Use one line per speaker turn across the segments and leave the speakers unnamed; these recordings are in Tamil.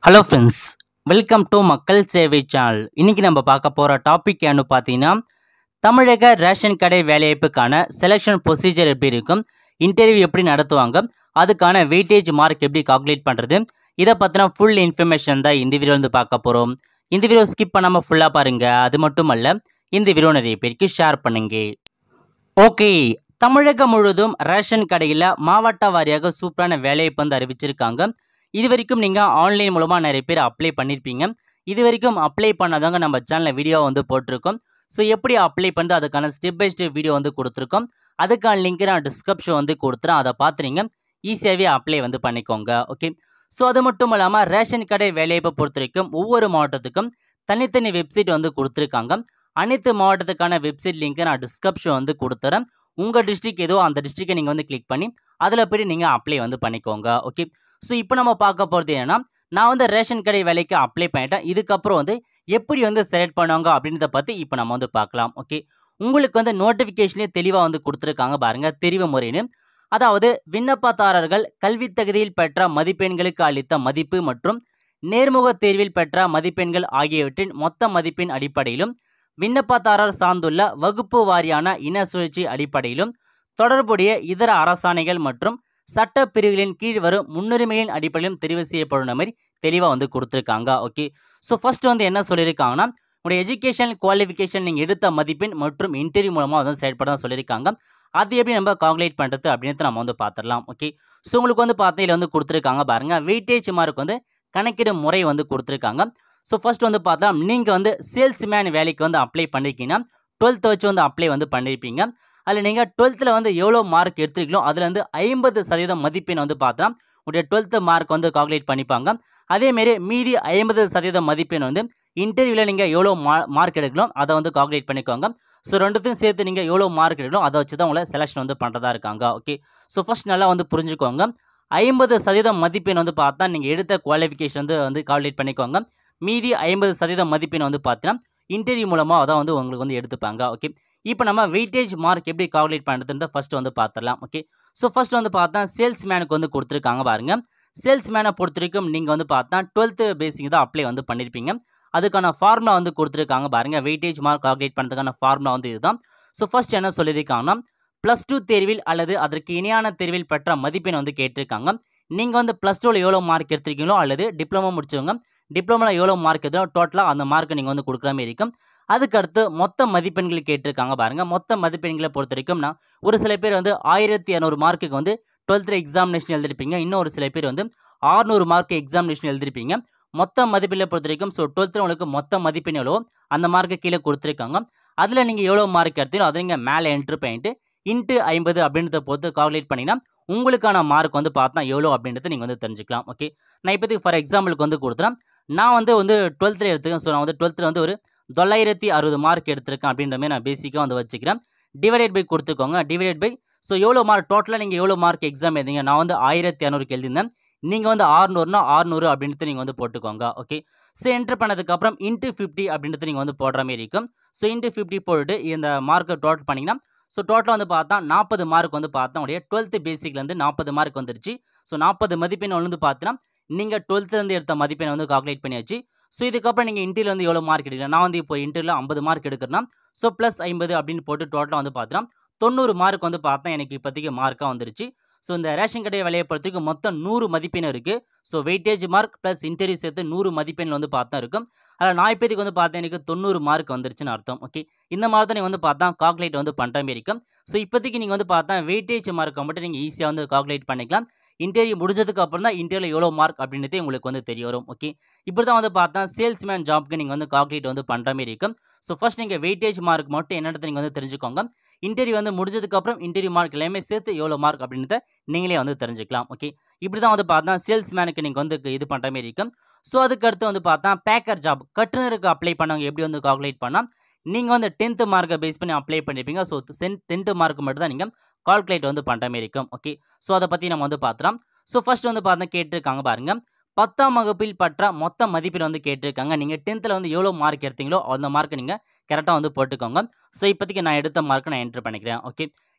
ஹலோ ஃப்ரெண்ட்ஸ் வெல்கம் டு மக்கள் சேவை சேனல் இன்னைக்கு நம்ம பார்க்க போகிற டாபிக் என்ன பார்த்தீங்கன்னா தமிழக ரேஷன் கடை வேலைவாய்ப்புக்கான செலெக்ஷன் ப்ரொசீஜர் எப்படி இருக்கும் இன்டர்வியூ எப்படி நடத்துவாங்க அதுக்கான வெயிட்டேஜ் மார்க் எப்படி கால்குலேட் பண்ணுறது இதை பற்றின ஃபுல் இன்ஃபர்மேஷன் தான் இந்த வீடியோ வந்து பார்க்க போகிறோம் இந்த வீடியோ ஸ்கிப் பண்ணாமல் ஃபுல்லாக பாருங்கள் அது மட்டும் அல்ல இந்த வீடியோ நிறைய பேருக்கு ஷேர் பண்ணுங்க ஓகே தமிழகம் முழுவதும் ரேஷன் கடையில் மாவட்ட வாரியாக சூப்பரான வேலைவாய்ப்பு வந்து அறிவிச்சிருக்காங்க இது வரைக்கும் நீங்கள் ஆன்லைன் மூலமாக நிறைய பேர் அப்ளை பண்ணியிருப்பீங்க இது வரைக்கும் அப்ளை பண்ணாதவங்க நம்ம சேனலில் வீடியோ வந்து போட்டிருக்கோம் ஸோ எப்படி அப்ளை பண்ணுறது அதுக்கான ஸ்டெப் பை ஸ்டெப் வீடியோ வந்து கொடுத்துருக்கோம் அதுக்கான லிங்க் நான் டிஸ்கிரிப்ஷன் வந்து கொடுத்துறேன் அதை பார்த்துறீங்க ஈஸியாகவே அப்ளை வந்து பண்ணிக்கோங்க ஓகே ஸோ அது மட்டும் இல்லாமல் ரேஷன் கடை வேலைவாய்ப்பை பொறுத்த வரைக்கும் ஒவ்வொரு மாவட்டத்துக்கும் தனித்தனி வெப்சைட் வந்து கொடுத்துருக்காங்க அனைத்து மாவட்டத்துக்கான வெப்சைட் லிங்க்கை நான் டிஸ்கிரிப்ஷன் வந்து கொடுத்துறேன் உங்கள் டிஸ்ட்ரிக் ஏதோ அந்த டிஸ்ட்ரிக்டை நீங்கள் வந்து கிளிக் பண்ணி அதில் போய் நீங்கள் அப்ளை வந்து பண்ணிக்கோங்க ஓகே ஸோ இப்போ நம்ம பார்க்க போகிறது என்னன்னா நான் வந்து ரேஷன் கடை வேலைக்கு அப்ளை பண்ணிட்டேன் இதுக்கப்புறம் வந்து எப்படி வந்து செலக்ட் பண்ணுவாங்க அப்படின்றத பற்றி இப்போ நம்ம வந்து பார்க்கலாம் ஓகே உங்களுக்கு வந்து நோட்டிஃபிகேஷனே தெளிவாக வந்து கொடுத்துருக்காங்க பாருங்க தெரிவு முறைன்னு அதாவது விண்ணப்பதாரர்கள் கல்வி தகுதியில் பெற்ற மதிப்பெண்களுக்கு அளித்த மதிப்பு மற்றும் நேர்முக தேர்வில் பெற்ற மதிப்பெண்கள் ஆகியவற்றின் மொத்த மதிப்பெண் அடிப்படையிலும் விண்ணப்பதாரர் சார்ந்துள்ள வகுப்பு வாரியான இன சுழற்சி அடிப்படையிலும் தொடர்புடைய இதர அரசாணைகள் மற்றும் சட்ட பிரிவுகளின் கீழ் வரும் முன்னுரிமையின் அடிப்படையிலும் தெரிவு செய்யப்படும் மாதிரி தெளிவாக வந்து கொடுத்துருக்காங்க ஓகே ஸோ ஃபர்ஸ்ட் வந்து என்ன சொல்லியிருக்காங்கன்னா உங்களுடைய எஜுகேஷன் குவாலிஃபிகேஷன் நீங்கள் எடுத்த மதிப்பெண் மற்றும் இன்டர்வியூ மூலமாக வந்து செயல்பட தான் சொல்லியிருக்காங்க அது எப்படி நம்ம கால்குலேட் பண்ணுறது அப்படின்னு நம்ம வந்து பார்த்துடலாம் ஓகே ஸோ உங்களுக்கு வந்து பார்த்தா இதில் வந்து கொடுத்துருக்காங்க பாருங்கள் வெயிட்டேஜ் மார்க் வந்து கணக்கிடும் முறை வந்து கொடுத்துருக்காங்க ஸோ ஃபர்ஸ்ட் வந்து பார்த்தா நீங்கள் வந்து சேல்ஸ்மேன் வேலைக்கு வந்து அப்ளை பண்ணிருக்கீங்கன்னா டுவெல்த்தை வச்சு வந்து அப்ளை வந்து பண்ணியிருப்பீங்க அதில் நீங்கள் டுவெல்த்தில் வந்து எவ்வளோ மார்க் எடுத்துருக்கீங்களோ அதில் வந்து ஐம்பது சதவீதம் மதிப்பெண் வந்து பார்த்தா உடைய டுவெல்த்து மார்க் வந்து கால்குலேட் பண்ணிப்பாங்க அதேமாரி மீதி ஐம்பது சதவீதம் மதிப்பெண் வந்து இன்டர்வியூவில் நீங்கள் எவ்வளோ மா மார்க் எடுக்கலாம் அதை வந்து கால்குலேட் பண்ணிக்கோங்க ஸோ ரெண்டுத்தையும் சேர்த்து நீங்கள் எவ்வளோ மார்க் எடுக்கணும் அதை வச்சு தான் உங்களை செலெக்ஷன் வந்து பண்ணுறதா இருக்காங்க ஓகே ஸோ ஃபஸ்ட் நல்லா வந்து புரிஞ்சுக்கோங்க ஐம்பது சதவீதம் மதிப்பெண் வந்து பார்த்தா நீங்கள் எடுத்த குவாலிஃபிகேஷன் வந்து வந்து கால்குலேட் பண்ணிக்கோங்க மீதி ஐம்பது சதவீதம் மதிப்பெண் வந்து பார்த்தீங்கன்னா இன்டர்வியூ மூலமாக அதான் வந்து உங்களுக்கு வந்து எடுத்துப்பாங்க ஓகே இப்போ நம்ம வெயிட்டேஜ் மார்க் எப்படி கால்குலேட் பண்ணுறதுன்னு ஃபர்ஸ்ட் வந்து பார்த்துடலாம் ஓகே ஸோ ஃபர்ஸ்ட் வந்து பார்த்தா சேல்ஸ்மேனுக்கு வந்து கொடுத்துருக்காங்க பாருங்க சேல்ஸ்மேனை பொறுத்த வரைக்கும் நீங்கள் வந்து பார்த்தா டுவெல்த்து பேசிக் தான் அப்ளை வந்து பண்ணியிருப்பீங்க அதுக்கான ஃபார்முலா வந்து கொடுத்துருக்காங்க பாருங்க வெயிட்டேஜ் மார்க் கால்குலேட் பண்ணுறதுக்கான ஃபார்முலா வந்து இதுதான் ஸோ ஃபர்ஸ்ட் என்ன சொல்லியிருக்காங்கன்னா ப்ளஸ் டூ தேர்வில் அல்லது அதற்கு இணையான தேர்வில் பெற்ற மதிப்பெண் வந்து கேட்டிருக்காங்க நீங்கள் வந்து ப்ளஸ் டூவில் எவ்வளோ மார்க் எடுத்திருக்கீங்களோ அல்லது டிப்ளமோ முடிச்சவங்க டிப்ளமோவில் எவ்வளோ மார்க் எதோ டோட்டலாக அந்த மார்க்கை நீங்கள் வந்து கொடுக்குற மாதிரி இருக்கும் அதுக்கடுத்து மொத்த மதிப்பெண்கள் கேட்டிருக்காங்க பாருங்கள் மொத்த மதிப்பெண்களை பொறுத்த வரைக்கும் நான் ஒரு சில பேர் வந்து ஆயிரத்தி இரநூறு மார்க்குக்கு வந்து டுவெல்த்தில் எக்ஸாமினேஷன் எழுதிருப்பீங்க இன்னும் ஒரு சில பேர் வந்து ஆறுநூறு மார்க் எக்ஸாமினேஷன் எழுதிருப்பீங்க மொத்த மதிப்பெண்ணை பொறுத்த வரைக்கும் ஸோ டுவெல்த்தில் உங்களுக்கு மொத்த மதிப்பெண் எவ்வளோ அந்த மார்க்கை கீழே கொடுத்துருக்காங்க அதில் நீங்கள் எவ்வளோ மார்க் எடுத்தீங்களோ அதை நீங்கள் மேலே என்ட்ரு பண்ணிட்டு இன்ட்டு ஐம்பது அப்படின்றத பொறுத்து கால்குலேட் பண்ணிங்கன்னா உங்களுக்கான மார்க் வந்து பார்த்தா எவ்வளோ அப்படின்றத நீங்கள் வந்து தெரிஞ்சுக்கலாம் ஓகே நான் இப்போதைக்கு ஃபார் எக்ஸாம்பிளுக்கு வந்து கொடுத்துறேன் நான் வந்து வந்து டுவெல்த்தில் எடுத்துக்கேன் ஸோ நான் வந்து டுவெல்த்தில் வந்து ஒரு தொள்ளாயிரத்தி அறுபது மார்க் எடுத்திருக்கேன் அப்படின்ற மாதிரி நான் பேசிக்காக வந்து வச்சுக்கிறேன் டிவைடட் பை கொடுத்துக்கோங்க டிவைடட் பை ஸோ எவ்வளோ மார்க் டோட்டலாக நீங்கள் எவ்வளோ மார்க் எக்ஸாம் எழுதிங்க நான் வந்து ஆயிரத்தி இரநூறுக்கு எழுதியிருந்தேன் நீங்கள் வந்து ஆறுநூறுனா ஆறுநூறு அப்படின்றது நீங்கள் வந்து போட்டுக்கோங்க ஓகே ஸோ என்ட்ரு பண்ணதுக்கப்புறம் இன்ட்டு ஃபிஃப்டி அப்படின்றது நீங்கள் வந்து போடுற மாதிரி இருக்கும் ஸோ இன்ட்டு ஃபிஃப்டி போட்டுட்டு இந்த மார்க்கை டோட்டல் பண்ணிங்கன்னா ஸோ டோட்டலாக வந்து பார்த்தா நாற்பது மார்க் வந்து பார்த்தா உடைய டுவெல்த்து பேசிக்லேருந்து நாற்பது மார்க் வந்துருச்சு ஸோ நாற்பது மதிப்பெண் வந்து பார்த்தீங்கன்னா நீங்கள் டுவெல்த்துலேருந்து எடுத்த மதிப்பெண்ணை வந்து கால்குலேட் பண்ணியாச்சு ஸோ இதுக்கப்புறம் நீங்கள் இன்டர்வியூ வந்து எவ்வளோ மார்க் எடுக்கலாம் நான் வந்து இப்போ இன்டர்வியூவில் ஐம்பது மார்க் எடுக்கிறேன்னா ஸோ ப்ளஸ் ஐம்பது அப்படின்னு போட்டு டோட்டலாக வந்து பார்த்தீங்கன்னா தொண்ணூறு மார்க் வந்து பார்த்தா எனக்கு இப்போதைக்கு மார்க்காக வந்துருச்சு ஸோ இந்த ரேஷன் கடை வேலையை பொறுத்தவரைக்கும் மொத்தம் நூறு மதிப்பெண் இருக்குது so weightage mark plus interview சேர்த்து நூறு மதிப்பெண் வந்து பார்த்தா இருக்கும் அதில் நான் இப்போதைக்கு வந்து பார்த்தா எனக்கு தொண்ணூறு மார்க் வந்துருச்சுன்னு அர்த்தம் ஓகே இந்த மாதிரி தான் நீங்கள் வந்து பார்த்தா கால்குலேட் வந்து பண்ணுற மாதிரி இருக்கும் ஸோ இப்போதைக்கு நீங்கள் வந்து பார்த்தா வெயிட்டேஜ் மார்க்கை மட்டும் நீங்கள் ஈஸியாக வந்து கால்குலேட் பண்ணிக்கலாம் இன்டர்வியூ முடிஞ்சதுக்கு அப்புறம் தான் இன்டர்வியூவில் எவ்வளோ மார்க் அப்படின்றதே உங்களுக்கு வந்து தெரிய வரும் ஓகே இப்படி தான் வந்து பார்த்தா சேல்ஸ்மேன் ஜாப்க்கு நீங்கள் வந்து கால்குலேட் வந்து பண்ணுற மாதிரி இருக்கும் ஸோ ஃபர்ஸ்ட் நீங்கள் வெயிட்டேஜ் மார்க் மட்டும் என்னென்னு நீங்கள் வந்து தெரிஞ்சுக்கோங்க இன்டர்வியூ வந்து முடிஞ்சதுக்கப்புறம் இன்டர்வியூ மார்க் எல்லாமே சேர்த்து எவ்வளோ மார்க் அப்படின்றத நீங்களே வந்து தெரிஞ்சுக்கலாம் ஓகே இப்படி தான் வந்து பார்த்தா சேல்ஸ்மேனுக்கு நீங்கள் வந்து இது பண்ணுற மாதிரி இருக்கும் ஸோ அதுக்கு அடுத்து வந்து பார்த்தா பேக்கர் ஜாப் கட்டுனருக்கு அப்ளை பண்ணவங்க எப்படி வந்து கால்குலேட் பண்ணால் நீங்கள் வந்து டென்த்து மார்க்கை பேஸ் பண்ணி அப்ளை பண்ணியிருப்பீங்க ஸோ சென் டென்த்து மார்க் மட்டும் தான் நீங்கள் கால்குலேட் வந்து பண்ணுற மாதிரி இருக்கும் ஓகே ஸோ அதை பற்றி நம்ம வந்து பார்த்துலாம் ஸோ ஃபர்ஸ்ட் வந்து பார்த்தா கேட்டிருக்காங்க பாருங்க பத்தாம் வகுப்பில் பற்ற மொத்த மதிப்பெண் வந்து கேட்டிருக்காங்க நீங்கள் டென்த்தில் வந்து எவ்வளோ மார்க் எடுத்தீங்களோ அந்த மார்க்கை நீங்கள் கரெக்டாக வந்து போட்டுக்கோங்க ஸோ இப்போதைக்கு நான் எடுத்த மார்க்கை நான் என்ட்ரு பண்ணிக்கிறேன் ஓகே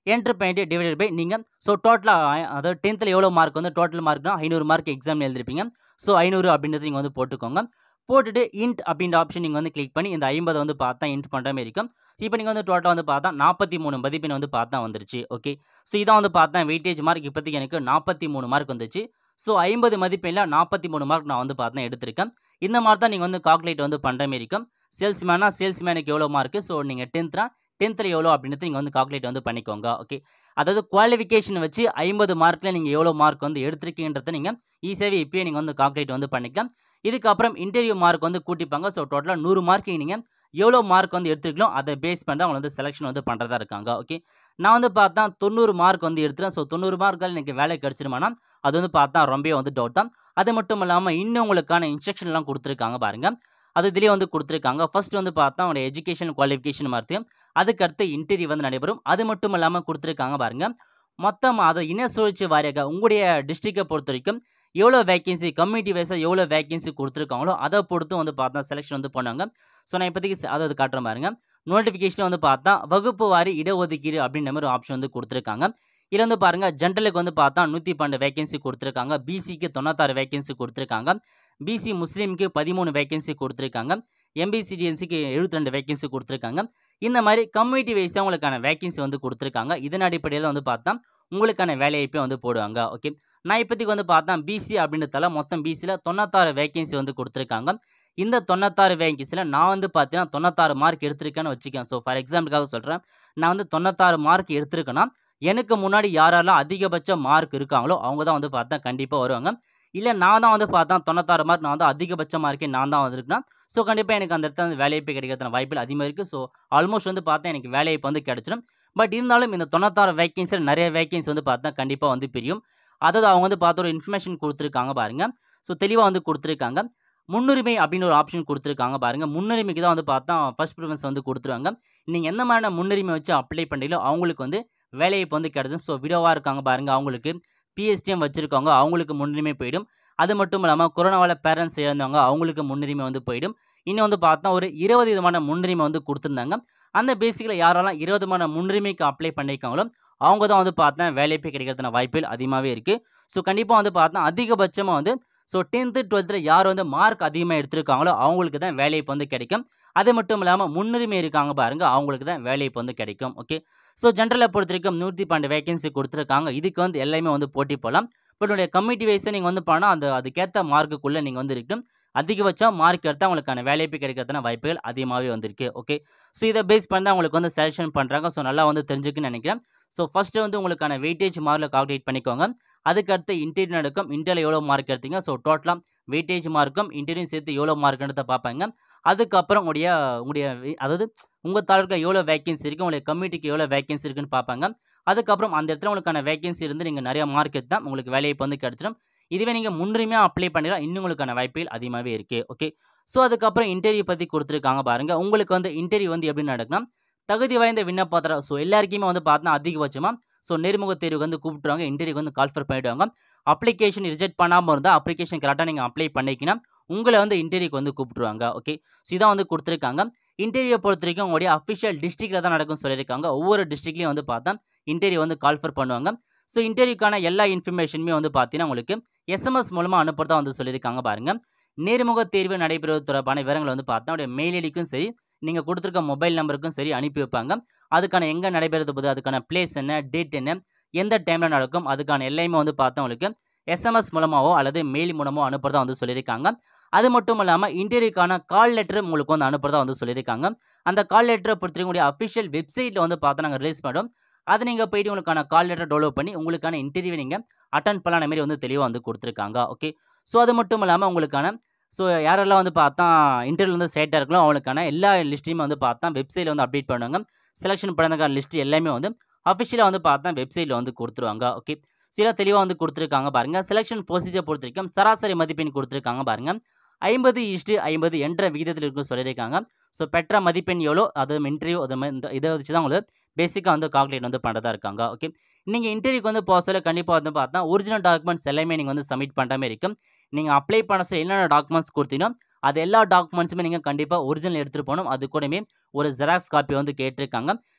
என்ட்ரு பண்ணிட்டு டிவைடட் பை நீங்கள் ஸோ டோட்டலாக அதாவது டென்த்தில் எவ்வளோ மார்க் வந்து டோட்டல் மார்க்னா ஐநூறு மார்க் எக்ஸாம் எழுதிருப்பீங்க ஸோ ஐநூறு அப்படின்றது நீங்கள் வந்து போட்டுக்கோங்க போட்டுட்டு இன்ட் அப்படின்ற ஆப்ஷன் நீங்கள் வந்து கிளிக் பண்ணி இந்த ஐம்பதை வந்து பார்த்தா இன்ட் பண்ணுற மாதிரி இருக்கும் இப்போ நீங்கள் வந்து டோட்டல் வந்து பார்த்தா நாற்பத்தி மூணு மதிப்பெண் வந்து பார்த்தா வந்துருச்சு ஓகே ஸோ இதான் வந்து பார்த்தா வெயிட்டேஜ் மார்க் இப்போதைக்கு எனக்கு நாற்பத்தி மூணு மார்க் வந்துச்சு ஸோ ஐம்பது மதிப்பெண்ணில் நாற்பத்தி மூணு மார்க் நான் வந்து பார்த்தா எடுத்திருக்கேன் இந்த மாதிரி தான் நீங்கள் வந்து கால்குலேட் வந்து பண்ணுற மாதிரி இருக்கும் சேல்ஸ்மேனா சேல்ஸ்மேனுக்கு எவ்வளோ மார்க்கு ஸோ நீங்கள் டென்த்னா டென்த்தில் எவ்வளோ அப்படின்றது நீங்கள் வந்து கால்குலேட் வந்து பண்ணிக்கோங்க ஓகே அதாவது குவாலிஃபிகேஷன் வச்சு ஐம்பது மார்க்கில் நீங்கள் எவ்வளோ மார்க் வந்து எடுத்திருக்கீன்றதை நீங்கள் ஈஸியாகவே இப்போயே நீங்கள் வந்து கால்குலேட் வந்து பண்ணிக்கலாம் இதுக்கப்புறம் இன்டர்வியூ மார்க் வந்து கூட்டிப்பாங்க ஸோ டோட்டலாக நூறு மார்க்கு நீங்கள் எவ்வளோ மார்க் வந்து எடுத்துருக்கோம் அதை பேஸ் பண்ணி தான் அவங்க வந்து செலெக்ஷன் வந்து பண்ணுறதா இருக்காங்க ஓகே நான் வந்து பார்த்தா தொண்ணூறு மார்க் வந்து எடுத்துறேன் ஸோ தொண்ணூறு மார்க்கால் எனக்கு வேலை கிடச்சிருமானா அது வந்து பார்த்தா ரொம்பவே வந்து டவுட் தான் அது மட்டும் இல்லாமல் இன்னும் உங்களுக்கான இன்ஸ்ட்ரக்ஷன்லாம் கொடுத்துருக்காங்க பாருங்கள் அது இதுலேயே வந்து கொடுத்துருக்காங்க ஃபர்ஸ்ட் வந்து பார்த்தா அவங்களோட எஜுகேஷன் குவாலிஃபிகேஷன் மாதிரி அதுக்கடுத்து இன்டர்வியூ வந்து நடைபெறும் அது மட்டும் இல்லாமல் கொடுத்துருக்காங்க பாருங்க மொத்தம் அதை இன சுழற்சி வாரியாக உங்களுடைய டிஸ்ட்ரிக்டை பொறுத்த வரைக்கும் எவ்வளோ வேகன்சி கம்யூனிட்டி வைஸாக எவ்வளோ வேகன்சி கொடுத்துருக்காங்களோ அதை பொறுத்து வந்து பார்த்தா செலெக்ஷன் வந்து பண்ணுவாங்க ஸோ நான் இப்போதைக்கு அதாவது காட்டுறேன் பாருங்க நோட்டிஃபிகேஷன் வந்து பார்த்தா வகுப்பு வாரி இடஒதுக்கீடு அப்படின்ற மாதிரி ஆப்ஷன் வந்து கொடுத்துருக்காங்க இதில் வந்து பாருங்கள் ஜென்ரலுக்கு வந்து பார்த்தா நூற்றி பன்னெண்டு வேகன்சி கொடுத்துருக்காங்க பிசிக்கு தொண்ணூத்தாறு வேகன்சி கொடுத்துருக்காங்க பிசி முஸ்லீமுக்கு பதிமூணு வேகன்சி கொடுத்துருக்காங்க எம்பிசிடிஎன்சிக்கு எழுபத்தி ரெண்டு வேகன்சி கொடுத்துருக்காங்க இந்த மாதிரி கம்யூனிட்டி வைஸாக உங்களுக்கான வேகன்சி வந்து கொடுத்துருக்காங்க இதன் அடிப்படையில் வந்து பார்த்தா உங்களுக்கான வேலைவாய்ப்பை வந்து போடுவாங்க ஓகே நான் இப்போதைக்கு வந்து பார்த்தா பிசி அப்படின்றதால மொத்தம் பிசியில் தொண்ணூத்தாறு வேகன்சி வந்து கொடுத்துருக்காங்க இந்த தொண்ணூத்தாறு வேகன்சியில் நான் வந்து பார்த்தீங்கன்னா தொண்ணூத்தாறு மார்க் எடுத்திருக்கேன்னு வச்சுக்கேன் ஸோ ஃபார் எக்ஸாம்பிளுக்காக சொல்கிறேன் நான் வந்து தொண்ணூத்தாறு மார்க் எடுத்திருக்கேன்னா எனக்கு முன்னாடி யாரெல்லாம் அதிகபட்ச மார்க் இருக்காங்களோ அவங்க தான் வந்து பார்த்தா கண்டிப்பாக வருவாங்க இல்லை நான் தான் வந்து பார்த்தா தொண்ணூத்தாறு மார்க் நான் வந்து அதிகபட்ச மார்க்கே நான் தான் வந்திருக்கேன் ஸோ கண்டிப்பாக எனக்கு அந்த இடத்துல வந்து வேலைவாய்ப்பு கிடைக்கிறதுன வாய்ப்புகள் அதிகமாக இருக்குது ஸோ ஆல்மோஸ்ட் வந்து பார்த்தா எனக்கு வேலைவாய்ப்பு வந்து கிடச்சிடும் பட் இருந்தாலும் இந்த தொண்ணூத்தாறு வேகன்சியில் நிறைய வேகன்சி வந்து பார்த்தா கண்டிப்பாக வந்து பிரியும் அதாவது அவங்க வந்து பார்த்து ஒரு இன்ஃபர்மேஷன் கொடுத்துருக்காங்க பாருங்கள் ஸோ தெளிவாக வந்து கொடுத்துருக்காங்க முன்னுரிமை அப்படின்னு ஒரு ஆப்ஷன் கொடுத்துருக்காங்க பாருங்கள் முன்னுரிமைக்கு தான் வந்து பார்த்தா ஃபர்ஸ்ட் ப்ரிஃபரன்ஸ் வந்து கொடுத்துருவாங்க நீங்கள் எந்த மாதிரியான முன்னுரிமை வச்சு அப்ளை பண்ணுறீங்களோ அவங்களுக்கு வந்து வேலைவாய்ப்பு வந்து கிடச்சிடும் ஸோ விடோவாக இருக்காங்க பாருங்கள் அவங்களுக்கு பிஎஸ்டிஎம் வச்சுருக்கவங்க அவங்களுக்கு முன்னுரிமை போயிடும் அது மட்டும் இல்லாமல் கொரோனாவால் பேரண்ட்ஸ் இழந்தவங்க அவங்களுக்கு முன்னுரிமை வந்து போயிடும் இன்னும் வந்து பார்த்தா ஒரு இருபது விதமான முன்னுரிமை வந்து கொடுத்துருந்தாங்க அந்த பேசிக்கில் யாரெல்லாம் இருபது விதமான முன்னுரிமைக்கு அப்ளை பண்ணியிருக்காங்களோ அவங்க தான் வந்து பார்த்தா வேலைவாய்ப்பு கிடைக்கிறதுன வாய்ப்புகள் அதிகமாகவே இருக்குது ஸோ கண்டிப்பாக வந்து பார்த்தா அதிகபட்சமாக வந்து ஸோ டென்த்து டுவெல்த்தில் யார் வந்து மார்க் அதிகமாக எடுத்திருக்காங்களோ அவங்களுக்கு தான் வேலைவாய்ப்பு வந்து கிடைக்கும் அது மட்டும் இல்லாமல் முன்னுரிமை இருக்காங்க பாருங்க அவங்களுக்கு தான் வேலைவாய்ப்பு வந்து கிடைக்கும் ஓகே ஸோ ஜென்ரலை பொறுத்த வரைக்கும் நூற்றி பன்னெண்டு வேகன்சி கொடுத்துருக்காங்க இதுக்கு வந்து எல்லாமே வந்து போட்டி போகலாம் பட் உடைய கம்யூனிட்டி வைஸை நீங்கள் வந்து பண்ணால் அந்த அதுக்கேற்ற மார்க்குள்ளே நீங்கள் வந்து இருக்கணும் அதிகபட்சம் மார்க் எடுத்தால் அவங்களுக்கான வேலைவாய்ப்பு கிடைக்கிறதுன வாய்ப்புகள் அதிகமாகவே வந்திருக்கு ஓகே ஸோ இதை பேஸ் பண்ணி தான் உங்களுக்கு வந்து செலெக்ஷன் பண்ணுறாங்க ஸோ நல்லா வந்து தெரிஞ்சுக்குன்னு நினைக்கிறேன் ஸோ ஃபஸ்ட்டு வந்து உங்களுக்கான வெயிட்டேஜ் மார்க்கில் கால்குலேட் பண்ணிக்கோங்க அதுக்கடுத்து இன்டர்வியூ நடக்கும் இன்டர்வியூ எவ்வளோ மார்க் எடுத்தீங்க ஸோ டோட்டலாக வெயிட்டேஜ் மார்க்கும் இன்டர்வியூ சேர்த்து எவ்வளோ மார்க்ன்றத பார்ப்பாங்க அதுக்கப்புறம் உங்களுடைய உங்களுடைய வே- அதாவது உங்கள் தாலுக்கா எவ்வளோ வேகன்சி இருக்குது உங்களுடைய கம்யூனிட்டிக்கு எவ்வளோ வேகன்சி இருக்குன்னு பார்ப்பாங்க அதுக்கப்புறம் அந்த இடத்துல உங்களுக்கான வேகன்சி இருந்து நீங்கள் நிறைய மார்க் எடுத்தால் உங்களுக்கு வேலைவாய்ப்பு வந்து கிடச்சிடும் இதுவே நீங்கள் முன்னுரிமையாக அப்ளை பண்ணிடலாம் இன்னும் உங்களுக்கான வாய்ப்புகள் அதிகமாகவே இருக்குது ஓகே ஸோ அதுக்கப்புறம் இன்டர்வியூ பற்றி கொடுத்துருக்காங்க பாருங்கள் உங்களுக்கு வந்து இன்டர்வியூ வந்து எப்படி நடக்கும்னா தகுதி வாய்ந்த விண்ணப்பத்திரம் ஸோ எல்லாருக்குமே வந்து பார்த்தா அதிகபட்சமாக ஸோ நேர்முக தேர்வுக்கு வந்து கூப்பிட்டுருவாங்க இன்டர்வியூக்கு வந்து கால்ஃபர் பண்ணிவிடுவாங்க அப்ளிகேஷன் ரிஜெக்ட் பண்ணாமல் இருந்தால் அப்ளிகேஷன் கரெக்டாக நீங்கள் அப்ளை பண்ணிக்கினா உங்களை வந்து இன்டர்வியூக்கு வந்து கூப்பிட்டுருவாங்க ஓகே ஸோ இதான் வந்து கொடுத்துருக்காங்க இன்டர்வியூ பொறுத்த வரைக்கும் உங்களுடைய அஃபிஷியல் டிஸ்ட்ரிக்டில் தான் நடக்கும் சொல்லியிருக்காங்க ஒவ்வொரு டிஸ்ட்ரிக்ட்லையும் வந்து பார்த்தா இன்டர்வியூ வந்து கால்ஃபர் பண்ணுவாங்க ஸோ இன்டர்வியூக்கான எல்லா இன்ஃபர்மேஷனுமே வந்து பார்த்தீங்கன்னா உங்களுக்கு எஸ்எம்எஸ் மூலமாக அனுப்புறதா வந்து சொல்லியிருக்காங்க பாருங்க நேர்முக தேர்வு நடைபெறுவது தொடர்பான விவரங்களை வந்து பார்த்தா உடைய மெயில் ஐடிக்கும் சரி நீங்கள் கொடுத்துருக்க மொபைல் நம்பருக்கும் சரி அனுப்பி வைப்பாங்க அதுக்கான எங்கே நடைபெறது போது அதுக்கான பிளேஸ் என்ன டேட் என்ன எந்த டைமில் நடக்கும் அதுக்கான எல்லாமே வந்து பார்த்தா உங்களுக்கு எஸ்எம்எஸ் மூலமாவோ அல்லது மெயில் மூலமோ அனுப்புறதா வந்து சொல்லியிருக்காங்க அது மட்டும் இல்லாமல் இன்டர்வியூக்கான கால் லெட்டர் உங்களுக்கு வந்து அனுப்புறதா வந்து சொல்லியிருக்காங்க அந்த கால் லெட்டரை பொறுத்தவரைக்கும் அஃபிஷியல் வெப்சைட்டில் வந்து பார்த்து நாங்கள் ரிலீஸ் பண்ணோம் அதை நீங்கள் போயிட்டு உங்களுக்கான கால் லெட்டர் டெவலப் பண்ணி உங்களுக்கான இன்டர்வியூ நீங்கள் அட்டன் பண்ணலான மாதிரி வந்து தெளிவாக வந்து கொடுத்துருக்காங்க ஓகே ஸோ அது மட்டும் இல்லாமல் உங்களுக்கான ஸோ யாரெல்லாம் வந்து பார்த்தா இன்டர்வியூ வந்து சேட்டாக இருக்கலாம் அவங்களுக்கான எல்லா லிஸ்ட்டையுமே வந்து பார்த்தா வெப்சைட்டில் வந்து அப்டேட் பண்ணுவாங்க செலெக்ஷன் பண்ணதுக்கான லிஸ்ட் எல்லாமே வந்து அஃபிஷியலாக வந்து பார்த்தா வெப்சைட்டில் வந்து கொடுத்துருவாங்க ஓகே சில தெளிவாக வந்து கொடுத்துருக்காங்க பாருங்கள் செலெக்ஷன் ப்ரொசீஜர் பொறுத்த வரைக்கும் சராசரி மதிப்பெண் கொடுத்துருக்காங்க பாருங்கள் ஐம்பது இஷ்டு ஐம்பது என்ற விகிதத்தில் இருக்குன்னு சொல்லியிருக்காங்க ஸோ பெற்ற மதிப்பெண் எவ்வளோ அது இன்டர்வியூ அது மாதிரி இந்த இதை வச்சு தான் உங்களுக்கு பேசிக்காக வந்து கால்குலேட் வந்து பண்ணுறதா இருக்காங்க ஓகே நீங்கள் இன்டர்வியூக்கு வந்து போக சொல்ல கண்டிப்பாக வந்து பார்த்தா ஒரிஜினல் டாக்குமெண்ட்ஸ் எல்லாமே நீங்கள் வந்து சப்மிட் பண்ணுற மாதிரி இருக்கும் நீங்கள் அப்ளை பண்ண சொல்ல என்னென்ன டாக்குமெண்ட்ஸ் கொடுத்தீங்கன்னா அது எல்லா டாக்குமெண்ட்ஸுமே நீங்கள் கண்டிப்பாக ஒரிஜினல் எடுத்துகிட்டு போகணும் அது கூடமே ஒரு ஜெராக்ஸ் காப்பி வந்து கேட்டிருக்காங்க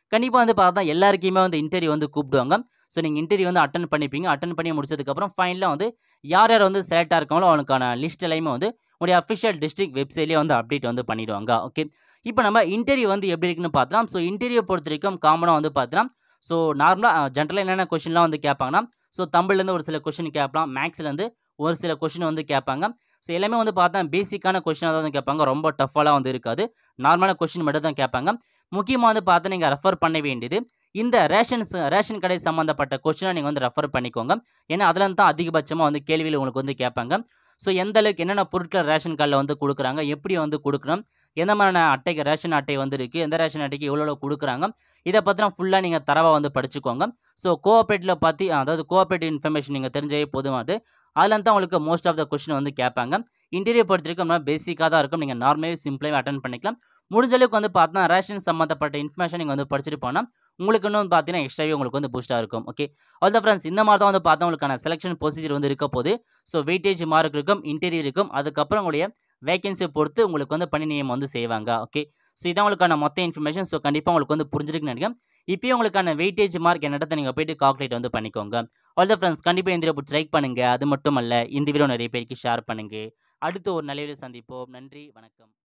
கண்டிப்பாக வந்து பார்த்தா எல்லாருக்குமே வந்து இன்டர்வியூ வந்து கூப்பிடுவாங்க ஸோ நீங்கள் இன்டர்வியூ வந்து அட்டன் பண்ணிப்பீங்க அட்டன் பண்ணி முடிச்சதுக்கப்புறம் ஃபைனலாக வந்து யார் யார் வந்து செலக்ட் ஆயிருக்காங்களோ அவனுக்கான லிஸ்ட் எல்லாமே வந்து உங்களுடைய அஃபிஷியல் டிஸ்ட்ரிக்ட் வெப்சைட்லேயே வந்து அப்டேட் வந்து பண்ணிடுவாங்க ஓகே இப்போ நம்ம இன்டர்வியூ வந்து எப்படி இருக்குன்னு பார்த்தலாம் ஸோ இன்டர்வியூ பொறுத்த வரைக்கும் காமனாக வந்து பார்த்தலாம் ஸோ நார்மலாக ஜென்ரலாக என்னென்ன கொஷின்லாம் வந்து கேட்பாங்கன்னா ஸோ தமிழ்லேருந்து ஒரு சில கொஷின் கேட்கலாம் மேக்ஸ்லேருந்து ஒரு சில கொஷின் வந்து கேட்பாங்க ஸோ எல்லாமே வந்து பார்த்தா பேசிக்கான கொஷினாக தான் வந்து கேட்பாங்க ரொம்ப டஃபாலாம் வந்து இருக்காது நார்மலான கொஷின் மட்டும் தான் கேட்பாங்க முக்கியமாக வந்து பார்த்தா நீங்கள் ரெஃபர் பண்ண வேண்டியது இந்த ரேஷன்ஸ் ரேஷன் கடை சம்மந்தப்பட்ட கொஷினை நீங்கள் வந்து ரெஃபர் பண்ணிக்கோங்க ஏன்னா அதில் தான் அதிகபட்சமாக வந்து கேள்வியில் உங்களுக்கு வந்து கேட்பாங்க ஸோ எந்த அளவுக்கு என்னென்ன பொருட்கள் ரேஷன் கார்டில் வந்து கொடுக்குறாங்க எப்படி வந்து கொடுக்கணும் எந்த மாதிரியான அட்டைக்கு ரேஷன் அட்டை வந்து இருக்குது எந்த ரேஷன் அட்டைக்கு எவ்வளோ கொடுக்குறாங்க இதை பற்றின ஃபுல்லாக நீங்கள் தரவாக வந்து படிச்சுக்கோங்க ஸோ கோஆப்ரேட்டில் பற்றி அதாவது கோஆப்ரேட்டிவ் இன்ஃபர்மேஷன் நீங்கள் தெரிஞ்சவே போதுமானது அதில் தான் உங்களுக்கு மோஸ்ட் ஆஃப் த கொஷின் வந்து கேட்பாங்க இன்டர்வியூ பொறுத்த வரைக்கும் நம்ம பேசிக்காக தான் இருக்கும் நீங்கள் நார்மலாகவே சிம்பிளாகவே அட்டன் பண்ணிக்கலாம் முடிஞ்ச அளவுக்கு வந்து பார்த்தா ரேஷன் சம்மந்தப்பட்ட இன்ஃபர்மேஷன் நீங்கள் வந்து படிச்சுட்டு போனால் உங்களுக்கு இன்னும் பார்த்தீங்கன்னா எக்ஸ்ட்ராவே உங்களுக்கு வந்து பூஸ்ட்டாக இருக்கும் ஓகே அவ்வளோ ஃப்ரெண்ட்ஸ் இந்த மாதிரி தான் வந்து பார்த்தா உங்களுக்கான செலெக்ஷன் ப்ரொசீஜர் வந்து இருக்க போது ஸோ வெயிட்டேஜ் மார்க் இருக்கும் இன்டர்வியூ இருக்கும் அதுக்கப்புறம் உங்களுடைய வேகன்சியை பொறுத்து உங்களுக்கு வந்து பணி நியமனம் வந்து செய்வாங்க ஓகே ஸோ இதான் உங்களுக்கான மொத்த இன்ஃபர்மேஷன் ஸோ கண்டிப்பாக உங்களுக்கு வந்து புரிஞ்சிருக்குன்னு நினைக்கிறேன் இப்போயும் உங்களுக்கான வெயிட்டேஜ் மார்க் என்னிடத்தை நீங்கள் போயிட்டு கால்குலேட் வந்து பண்ணிக்கோங்க ஆல் த ஃப்ரெண்ட்ஸ் கண்டிப்பாக இந்த வீடியோ பிடிச்சி லைக் பண்ணுங்கள் அது மட்டும் அல்ல இந்த வீடியோ நிறைய பேருக்கு ஷேர் பண்ணுங்கள் அடுத்து ஒரு நல்ல வீடியோ சந்திப்போம் நன்றி வணக்கம்